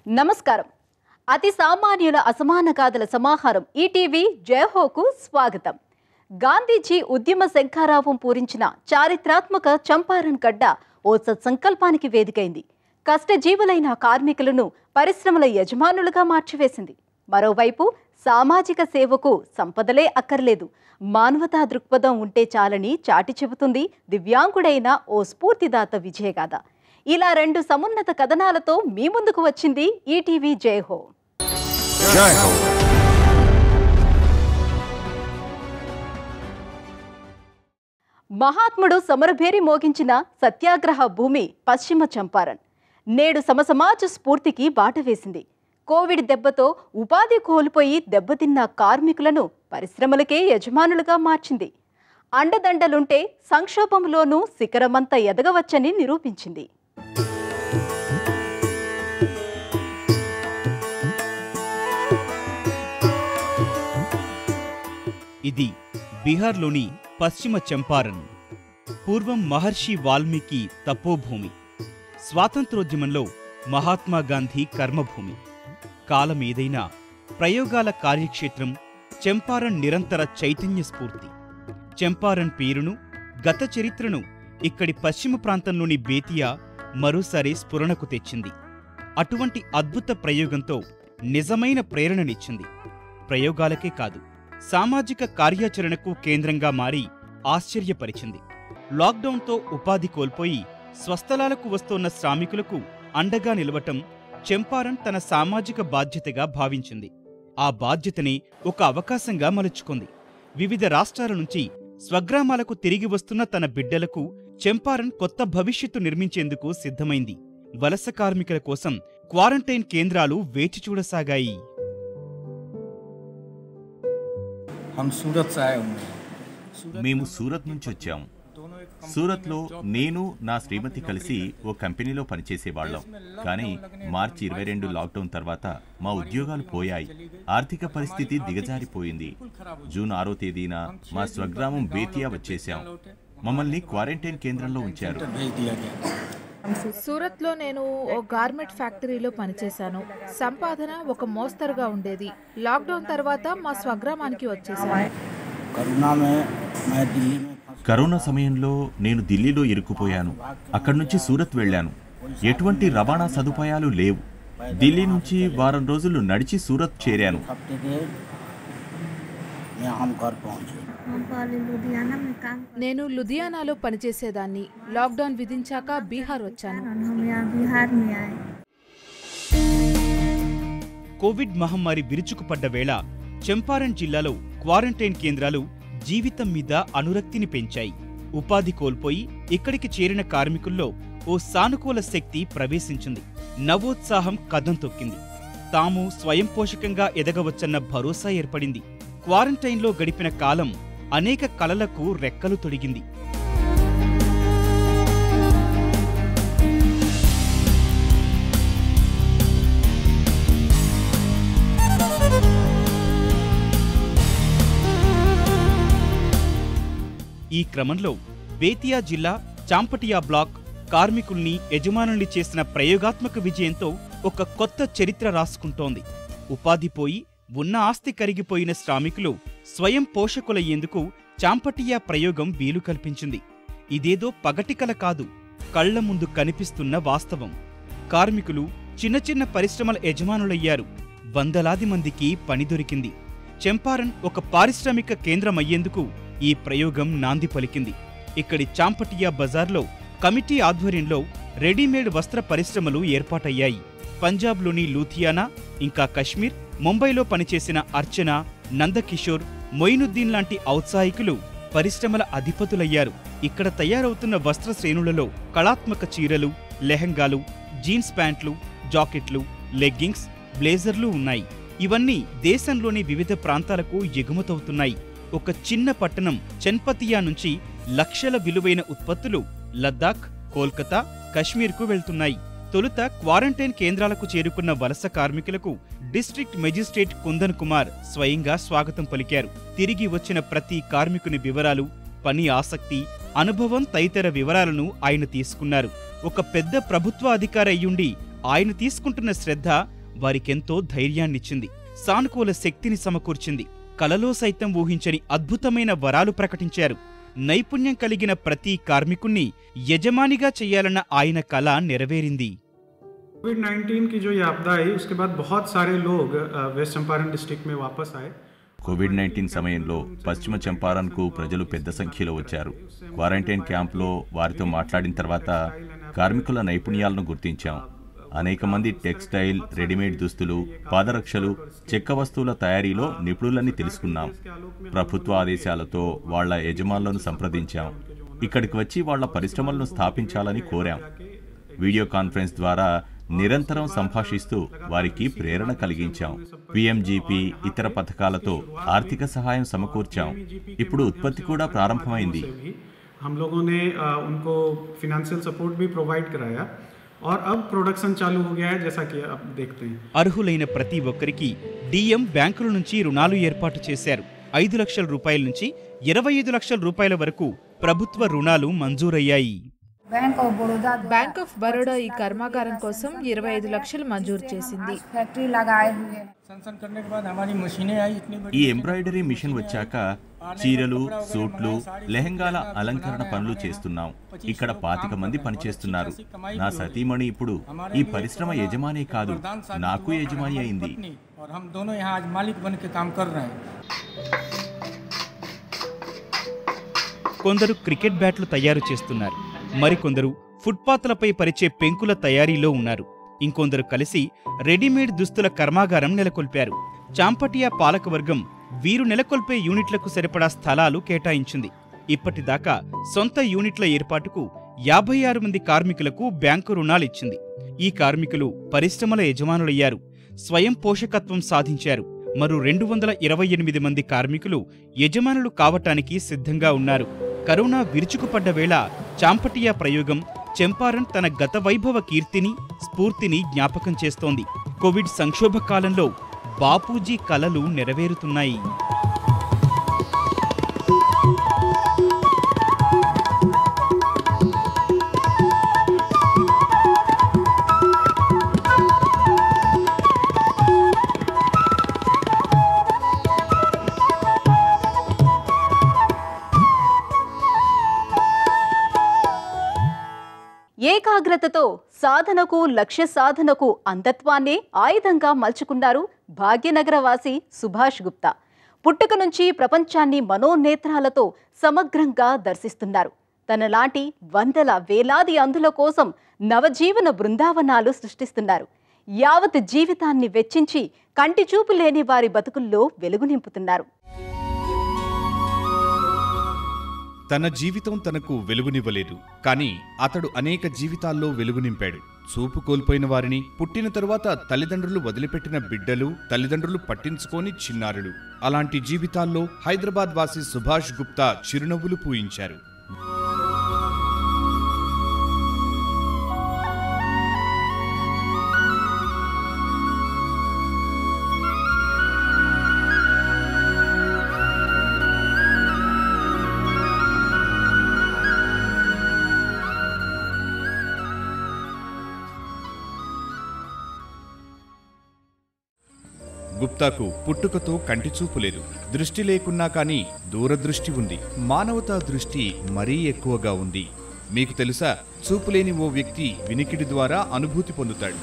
నమస్కారం అతి సామాన్యుల అసమాన గాథల సమాహారం ఈటీవీ జయహోకు స్వాగతం గాంధీజీ ఉద్యమ శంఖారావం పూరించిన చారిత్రాత్మక చంపారన్ గడ్డ ఓ సత్సంకల్పానికి వేదికైంది కష్టజీవులైన కార్మికులను పరిశ్రమల యజమానులుగా మార్చివేసింది మరోవైపు సామాజిక సేవకు సంపదలే అక్కర్లేదు మానవతా దృక్పథం ఉంటే చాలని చాటి చెబుతుంది దివ్యాంగుడైన ఓ స్ఫూర్తిదాత విజయగాథ ఇలా రెండు సమున్నత కథనాలతో మీ ముందుకు వచ్చింది ఈటీవీ జయహో జై హో మహాత్ముడు సమరభేరి మోగించిన సత్యాగ్రహ భూమి పశ్చిమ చంపారన్ నేడు సమసమాజ స్ఫూర్తికి బాట వేసింది కోవిడ్ దెబ్బతో ఉపాధి కోల్పోయి దెబ్బతిన్న కార్మికులను పరిశ్రమలకే యజమానులుగా మార్చింది అండదండలుంటే సంక్షోభంలోనూ శిఖరమంత ఎదగవచ్చని నిరూపించింది ఇది బీహార్లోని పశ్చిమ చంపారన్ పూర్వం మహర్షి వాల్మీకి తపోభూమి స్వాతంత్రోద్యమంలో మహాత్మా గాంధీ కర్మభూమి కాలం ఏదైనా ప్రయోగాల కార్యక్షేత్రం చంపారన్ నిరంతర చైతన్య స్ఫూర్తి చంపారన్ పేరును గత చరిత్రను ఇక్కడి పశ్చిమ ప్రాంతంలోని బేతియా మరోసారి స్ఫురణకు తెచ్చింది అటువంటి అద్భుత ప్రయోగంతో నిజమైన ప్రేరణనిచ్చింది ప్రయోగాలకే కాదు సామాజిక కార్యాచరణకు కేంద్రంగా మారి ఆశ్చర్యపరిచింది లాక్డౌన్తో ఉపాధి కోల్పోయి స్వస్థలాలకు వస్తోన్న శ్రామికులకు అండగా నిలవటం చంపారన్ తన సామాజిక బాధ్యతగా భావించింది ఆ బాధ్యతని ఒక అవకాశంగా మలుచుకుంది వివిధ రాష్ట్రాల నుంచి స్వగ్రామాలకు తిరిగి వస్తున్న తన బిడ్డలకు చంపారన్ కొత్త భవిష్యత్తు నిర్మించేందుకు సిద్ధమైంది వలస కార్మికుల కోసం క్వారంటైన్ కేంద్రాలు వేచి చూడసాగాయి हम सूरत से आए हुए हैं మేము సూరత్ నుంచి వచ్చాం సూరత్లో నేను నా శ్రీమతి కలిసి ఓ కంపెనీలో పనిచేసేవాళ్ళం కానీ మార్చి ఇరవై రెండు లాక్డౌన్ తర్వాత మా ఉద్యోగాలు పోయాయి ఆర్థిక పరిస్థితి దిగజారిపోయింది జూన్ ఆరో తేదీన మా స్వగ్రామం బేతియా వచ్చేశాం మమ్మల్ని క్వారంటైన్ కేంద్రంలో ఉంచారు भेज दिया गया సూరత్లో నేను ఓ గార్మెంట్ ఫ్యాక్టరీలో పనిచేశాను సంపాదన ఒక మోస్తరుగా ఉండేది లాక్డౌన్ తర్వాత మా స్వగ్రామానికి వచ్చేసాను करुणा में मैं दिल्ली में फंस కరోనా సమయంలో నేను ఢిల్లీలో ఇరుక్కుపోయాను అక్కడి నుంచి సూరత్ వెళ్ళాను ఎటువంటి రవాణా సదుపాయాలు లేవు ఢిల్లీ నుంచి వారం రోజులు నడిచి సూరత్ చేరాను हफ्ते के यहाँ हम घर पहुँचे हम पहले लुधियाना में काम నేను లుధియానాలో పనిచేసేదాన్ని లాక్డౌన్ విధించాక బీహార్ వచ్చాను कर हम यहाँ बिहार में आए కోవిడ్ మహమ్మారి విరుచుకుపడ్డ వేళ చంపారన్ జిల్లాలో క్వారంటైన్ కేంద్రాలు జీవితం మీద అనురక్తిని పెంచాయి ఉపాధి కోల్పోయి ఇక్కడికి చేరిన కార్మికుల్లో ఓ సానుకూల శక్తి ప్రవేశించింది నవోత్సాహం కదం తొక్కింది తాము స్వయం పోషకంగా ఎదగవచ్చన్న భరోసా ఏర్పడింది క్వారంటైన్లో గడిపిన కాలం అనేక కలలకు రెక్కలు తొడిగింది ఈ క్రమంలో బేతియా జిల్లా చాంపటియా బ్లాక్ కార్మికుల్ని యజమానుల్ని చేసిన ప్రయోగాత్మక విజయంతో ఒక కొత్త చరిత్ర రాసుకుంటోంది ఉపాధి పోయి ఉన్న ఆస్తి కరిగిపోయిన శ్రామికులు స్వయం పోషకులయ్యేందుకు చాంపటియా ప్రయోగం వీలు కల్పించింది ఇదేదో పగటికల కాదు కళ్ల ముందు కనిపిస్తున్న వాస్తవం కార్మికులు చిన్న చిన్న పరిశ్రమల యజమానులయ్యారు వందలాది మందికి పని దొరికింది చంపారన్ ఒక పారిశ్రామిక కేంద్రమయ్యేందుకు ఈ ప్రయోగం నాంది పలికింది ఇక్కడి చాంపటియా బజార్లో కమిటీ ఆధ్వర్యంలో రెడీమేడ్ వస్త్ర పరిశ్రమలు ఏర్పాటయ్యాయి పంజాబ్లోని లూథియానా ఇంకా కశ్మీర్ ముంబైలో పనిచేసిన అర్చన నందకిషోర్ మొయినుద్దీన్ లాంటి ఔత్సాహికులు పరిశ్రమల అధిపతులయ్యారు ఇక్కడ తయారవుతున్న వస్త్ర శ్రేణులలో కళాత్మక చీరలు లెహంగాలు జీన్స్ ప్యాంట్లు జాకెట్లు లెగ్గింగ్స్ బ్లేజర్లు ఉన్నాయి ఇవన్నీ దేశంలోని వివిధ ప్రాంతాలకు ఎగుమతవుతున్నాయి ఒక చిన్న పట్టణం చన్పతియా నుంచి లక్షల విలువైన ఉత్పత్తులు లద్దాఖ్ కోల్కతా కశ్మీర్కు వెళ్తున్నాయి తొలుత క్వారంటైన్ కేంద్రాలకు చేరుకున్న వలస కార్మికులకు డిస్ట్రిక్ట్ మెజిస్ట్రేట్ కుందన్ కుమార్ స్వయంగా స్వాగతం పలికారు తిరిగి వచ్చిన ప్రతి కార్మికుని వివరాలు పని ఆసక్తి అనుభవం తదితర వివరాలను ఆయన తీసుకున్నారు ఒక పెద్ద ప్రభుత్వ అధికారి అయ్యుండి ఆయన తీసుకుంటున్న శ్రద్ధ వారికెంతో ధైర్యాన్నిచ్చింది సానుకూల శక్తిని సమకూర్చింది కలలో సైతం ఊహించని అద్భుతమైన వరాలు ప్రకటించారు నైపుణ్యం కలిగిన ప్రతి కార్మికుణ్ణి యజమానిగా చెయ్యాలన్న ఆయన కల నెరవేరింది कोविड 19 की जो ये आपदा आई उसके बाद बहुत सारे लोग अ, वेस्ट चंपारण डिस्ट्रिक्ट में वापस आए కోవిడ్ నైన్టీన్ సమయంలో పశ్చిమ చంపారన్కు ప్రజలు పెద్ద సంఖ్యలో వచ్చారు క్వారంటైన్ క్యాంప్లో వారితో మాట్లాడిన తర్వాత కార్మికుల నైపుణ్యాలను గుర్తించాం అనేక మంది టెక్స్టైల్ రెడీమేడ్ దుస్తులు పాదరక్షలు చెక్క వస్తువుల తయారీలో నిపుణులని తెలుసుకున్నాం ప్రభుత్వ ఆదేశాలతో వాళ్ళ యజమానులను సంప్రదించాం ఇక్కడికి వచ్చి వాళ్ళ పరిశ్రమలను స్థాపించాలని కోరాం వీడియో కాన్ఫరెన్స్ ద్వారా నిరంతరం సంభాషిస్తూ వారికి ప్రేరణ కలిగించాం పిఎంజీపీ ఇతర పథకాలతో ఆర్థిక సహాయం సమకూర్చాం ఇప్పుడు ఉత్పత్తి కూడా ప్రారంభమైంది से भी हम लोगों ने अ, उनको फिनेंशियल सपोर्ट भी प्रोवाइड कराया और अब प्रोडक्शन चालू हो गया है जैसा कि आप देखते हैं అర్హులైన ప్రతి ఒక్కరికి డిఎం బ్యాంకుల నుంచి రుణాలు ఏర్పాటు చేశారు ఐదు లక్షల రూపాయల నుంచి ఇరవై ఐదు లక్షల రూపాయల వరకు ప్రభుత్వ రుణాలు మంజూరయ్యాయి bank of Baroda bank of Baroda ఈ కర్మాగారం కోసం ఇరవై ఐదు లక్షలు మంజూరు చేసింది फैक्ट्री लगाए हुए हैं संसन करने के बाद हमारी मशीनें आई इतनी बड़ी ఈ ఎంబ్రాయిడరీ మిషన్ వచ్చాక చీరలు సూట్లు లెహంగాల అలంకరణ పనులు చేస్తున్నాం ఇక్కడ పాతిక మంది పనిచేస్తున్నారు నా సతీమణి ఇప్పుడు ఈ పరిశ్రమ యజమానే కాదు నాకు యజమాని అయింది पत्नी और हम दोनों यहाँ आज मालिक बन के काम कर रहे हैं కొందరు క్రికెట్ బ్యాట్లు తయారు చేస్తున్నారు మరికొందరు ఫుట్పాత్లపై పరిచే పెంకుల తయారీలో ఉన్నారు ఇంకొందరు కలిసి రెడీమేడ్ దుస్తుల కర్మాగారం నెలకొల్పారు చాంపటియా పాలకవర్గం వీరు నెలకొల్పే యూనిట్లకు సరిపడా స్థలాలు కేటాయించింది ఇప్పటిదాకా సొంత యూనిట్ల ఏర్పాటుకు యాభై ఆరు మంది కార్మికులకు బ్యాంకు రుణాలిచ్చింది ఈ కార్మికులు పరిశ్రమల యజమానులయ్యారు స్వయం పోషకత్వం సాధించారు మరో రెండు వందల ఇరవై ఎనిమిది మంది కార్మికులు యజమానులు కావటానికి సిద్ధంగా ఉన్నారు కరోనా విరుచుకుపడ్డ వేళ చాంపటియా ప్రయోగం చెంపారన్ తన గత వైభవ కీర్తిని స్ఫూర్తిని జ్ఞాపకం చేస్తోంది కోవిడ్ సంక్షోభ కాలంలో బాపూజీ కలలు నెరవేరుతున్నాయి ఏకాగ్రతతో సాధనకు లక్ష్య సాధనకు అంధత్వాన్నే ఆయుధంగా మలుచుకున్నారు భాగ్యనగర వాసి సుభాష్ గుప్తా పుట్టుక నుంచి ప్రపంచాన్ని మనోనేత్రాలతో సమగ్రంగా దర్శిస్తున్నారు తనలాంటి వందల వేలాది అంధుల కోసం నవజీవన బృందావనాలు సృష్టిస్తున్నారు యావత్ జీవితాన్ని వెచ్చించి కంటి చూపు లేని వారి బతుకుల్లో వెలుగు నింపుతున్నారు తన జీవితం తనకు వెలుగునివ్వలేదు కానీ అతడు అనేక జీవితాల్లో వెలుగు నింపాడు చూపు కోల్పోయిన వారిని పుట్టిన తరువాత తల్లిదండ్రులు వదిలిపెట్టిన బిడ్డలు తల్లిదండ్రులు పట్టించుకోని చిన్నారులు అలాంటి జీవితాల్లో హైదరాబాద్ వాసి సుభాష్ గుప్తా చిరునవ్వులు పూయించారు గుప్తాకు పుట్టుకతో కంటిచూపు లేదు దృష్టి లేకున్నా కానీ దూరదృష్టి ఉంది మానవతా దృష్టి మరీ ఎక్కువగా ఉంది మీకు తెలుసా చూపులేని ఓ వ్యక్తి వినికిడి ద్వారా అనుభూతి పొందుతాడు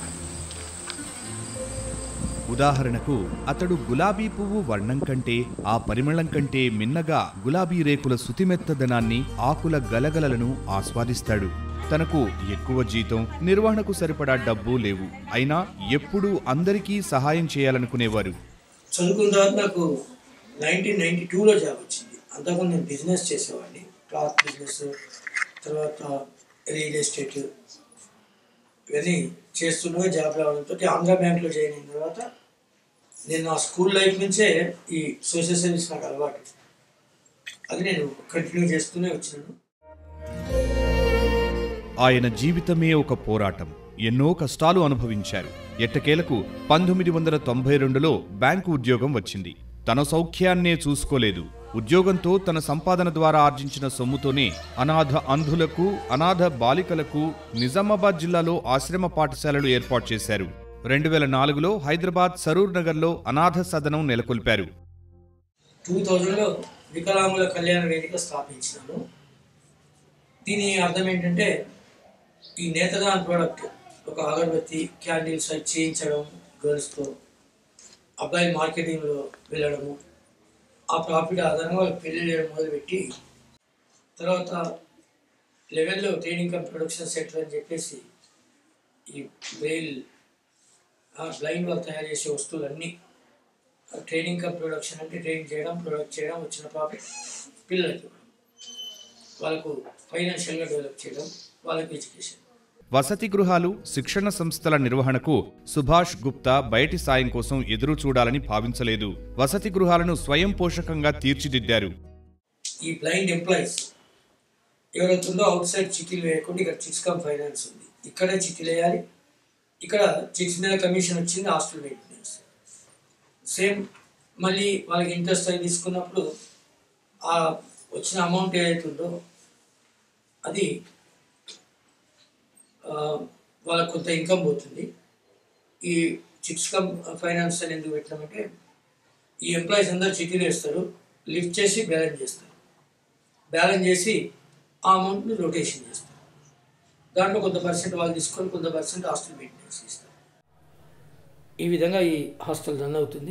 ఉదాహరణకు అతడు గులాబీ పువ్వు వర్ణం కంటే ఆ పరిమళం కంటే మిన్నగా గులాబీ రేకుల సుతిమెత్తదనాన్ని ఆకుల గలగలలను ఆస్వాదిస్తాడు తనకు ఎక్కువ జీతం నిర్వహణకు సరిపడా డబ్బు లేవు అయినా ఎప్పుడూ అందరికీ సహాయం చేయాలనుకునేవారు చదువుకున్న తర్వాత నాకు నైన్టీన్ నైన్టీ టూలో జాబ్ వచ్చింది అంతకుముందు నేను బిజినెస్ చేసేవాడిని క్లాత్ బిజినెస్ తర్వాత రియల్ ఎస్టేట్ ఇవన్నీ చేస్తుండగా జాబ్ రావడంతో ఆంధ్ర బ్యాంక్లో జాయిన్ అయిన తర్వాత నేను నా స్కూల్ లైఫ్ నుంచే ఈ సోషల్ సర్వీస్ నాకు అలవాటు అది నేను కంటిన్యూ చేస్తూనే వచ్చినాను ఆయన జీవితమే ఒక పోరాటం ఎన్నో కష్టాలు అనుభవించారు ఎట్టకేలకు పంతొమ్మిది వందల తొంభై రెండులో బ్యాంకు ఉద్యోగం వచ్చింది తన సౌఖ్యాన్నే చూసుకోలేదు ఉద్యోగంతో తన సంపాదన ద్వారా ఆర్జించిన సొమ్ముతోనే అనాథ అంధులకు అనాథ బాలికలకు నిజామాబాద్ జిల్లాలో ఆశ్రమ పాఠశాలలు ఏర్పాటు చేశారు రెండు వేల నాలుగులో హైదరాబాద్ సరూర్ నగర్లో అనాథ సదనం నెలకొల్పారు టూ థౌజండ్లో వికలాంగుల కళ్యాణ వేదిక స్థాపించినాను దీని అర్థం ఏంటంటే ఈ నేతదాన్ ప్రోడక్ట్ ఒక అగరబత్తి క్యాండిల్స్ అవి చేయించడం గర్ల్స్తో అబ్బాయి మార్కెటింగ్లో వెళ్ళడము ఆ ప్రాఫిట్ ఆధారంగా వాళ్ళు పెళ్లి చేయడం మొదలుపెట్టి తర్వాత లెవెల్లో ట్రైనింగ్ కమ్ ప్రొడక్షన్ సెంటర్ అని చెప్పేసి ఈ బ్రెయిల్ బ్లైండ్ వాళ్ళు తయారు చేసే వస్తువులన్నీ ట్రైనింగ్ కమ్ ప్రొడక్షన్ అంటే ట్రైనింగ్ చేయడం ప్రొడక్ట్ చేయడం వచ్చిన ప్రాఫిట్ పిల్లలకి ఇవ్వడం. వాళ్ళకు ఫైనాన్షియల్గా డెవలప్ చేయడం వాళ్ళకి ఎడ్యుకేషన్ వసతి గృహాలు శిక్షణ సంస్థల నిర్వహణకు సుభాష్ గుప్తా బయటి సాయం కోసం ఎదురు చూడాలని భావించలేదు వసతి గృహాలను స్వయం పోషకంగా తీర్చిదిద్దారు ఈ బ్లైండ్ ఎంప్లాయీస్ ఎవరైతుందో అవుట్ సైడ్ చిట్టీలు వేయకుండా ఇక్కడ చిట్స్ కమ్ ఫైనాన్స్ ఉంది ఇక్కడే చిట్టీలు వేయాలి ఇక్కడ చిట్స్ మీద కమిషన్ వచ్చింది హాస్టల్ మెయింటెనెన్స్ సేమ్ మళ్ళీ వాళ్ళకి ఇంట్రెస్ట్ అయి తీసుకున్నప్పుడు ఆ వచ్చిన అమౌంట్ ఏదైతుందో అది ఆ, వాళ్ళకు కొంత ఇన్కమ్ పోతుంది ఈ చిట్స్ కమ్ ఫైనాన్స్ అని ఎందుకు పెట్టినామంటే ఈ ఎంప్లాయీస్ అందరూ చిట్టీలు వేస్తారు లిఫ్ట్ చేసి బ్యాలెన్స్ చేస్తారు బ్యాలెన్స్ చేసి ఆ అమౌంట్ని రొటేషన్ చేస్తారు దాంట్లో కొంత పర్సెంట్ వాళ్ళు తీసుకొని కొంత పర్సెంట్ హాస్టల్ మెయింటెనెన్స్ ఇస్తారు ఈ విధంగా ఈ హాస్టల్ రన్ అవుతుంది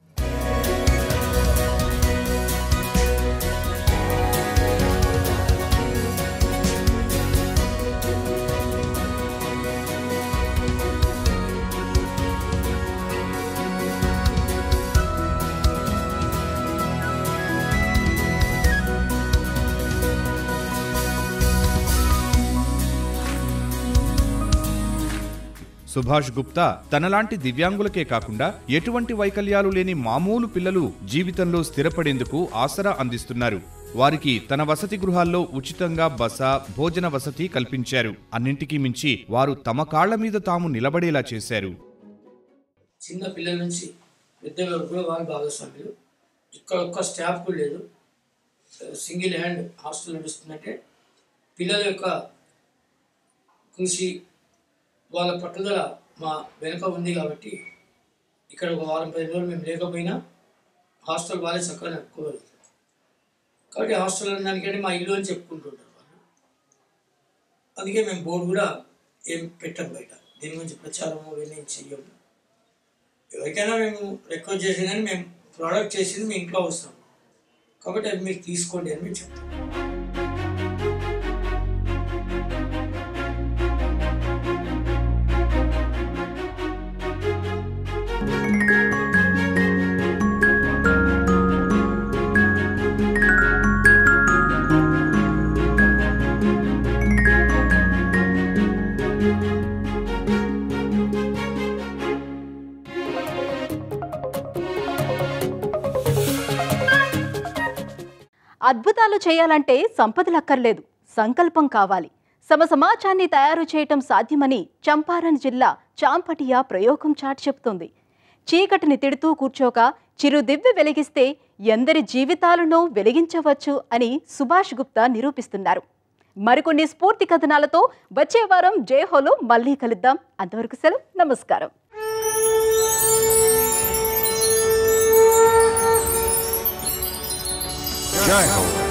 సుభాష్ గుప్తా తనలాంటి దివ్యాంగులకే కాకుండా ఎటువంటి వైకల్యాలు లేని మామూలు పిల్లలు జీవితంలో స్థిరపడేందుకు ఆసరా అందిస్తున్నారు వారికి తన వసతి గృహాల్లో ఉచితంగా బస భోజన వసతి కల్పించారు అన్నింటికీ మించి వారు తమ కాళ్ల మీద తాము నిలబడేలా చేశారు చిన్న పిల్లల నుంచి పెద్ద వరకు కూడా వాళ్ళు భాగస్వాములు ఇక్కడ ఒక్క స్టాఫ్ కూడా లేదు సింగిల్ హ్యాండ్ హాస్టల్ నడుస్తుందంటే పిల్లల యొక్క కృషి వాళ్ళ పట్టుదల మా వెనుక ఉంది కాబట్టి ఇక్కడ ఒక వారం పది రోజులు మేము లేకపోయినా హాస్టల్ వాళ్ళే చక్కగా నడుపుకోగలుగుతారు కాబట్టి హాస్టల్ అనడానికంటే మా ఇల్లు అని చెప్పుకుంటుంటారు వాళ్ళు అందుకే మేము బోర్డు కూడా ఏం పెట్టం బయట దీని గురించి ప్రచారం అవన్నీ ఏం చెయ్యము ఎవరికైనా మేము రిక్వెస్ట్ చేసేది కానీ మేము ప్రోడక్ట్ చేసింది మీ ఇంట్లో వస్తాం కాబట్టి అది మీరు తీసుకోండి అని మేము చెప్తాం అద్భుతాలు చేయాలంటే సంపదలక్కర్లేదు సంకల్పం కావాలి సమ సమాజాన్ని తయారు చేయటం సాధ్యమని చంపారణ్ జిల్లా చాంపటియా ప్రయోగం చాటి చెప్తోంది చీకటిని తిడుతూ కూర్చోక చిరు దివ్య వెలిగిస్తే ఎందరి జీవితాలను వెలిగించవచ్చు అని సుభాష్ గుప్తా నిరూపిస్తున్నారు మరికొన్ని స్ఫూర్తి కథనాలతో వచ్చే వారం జయహోలో మళ్ళీ కలుద్దాం అంతవరకు సెలవు నమస్కారం Jai Ho.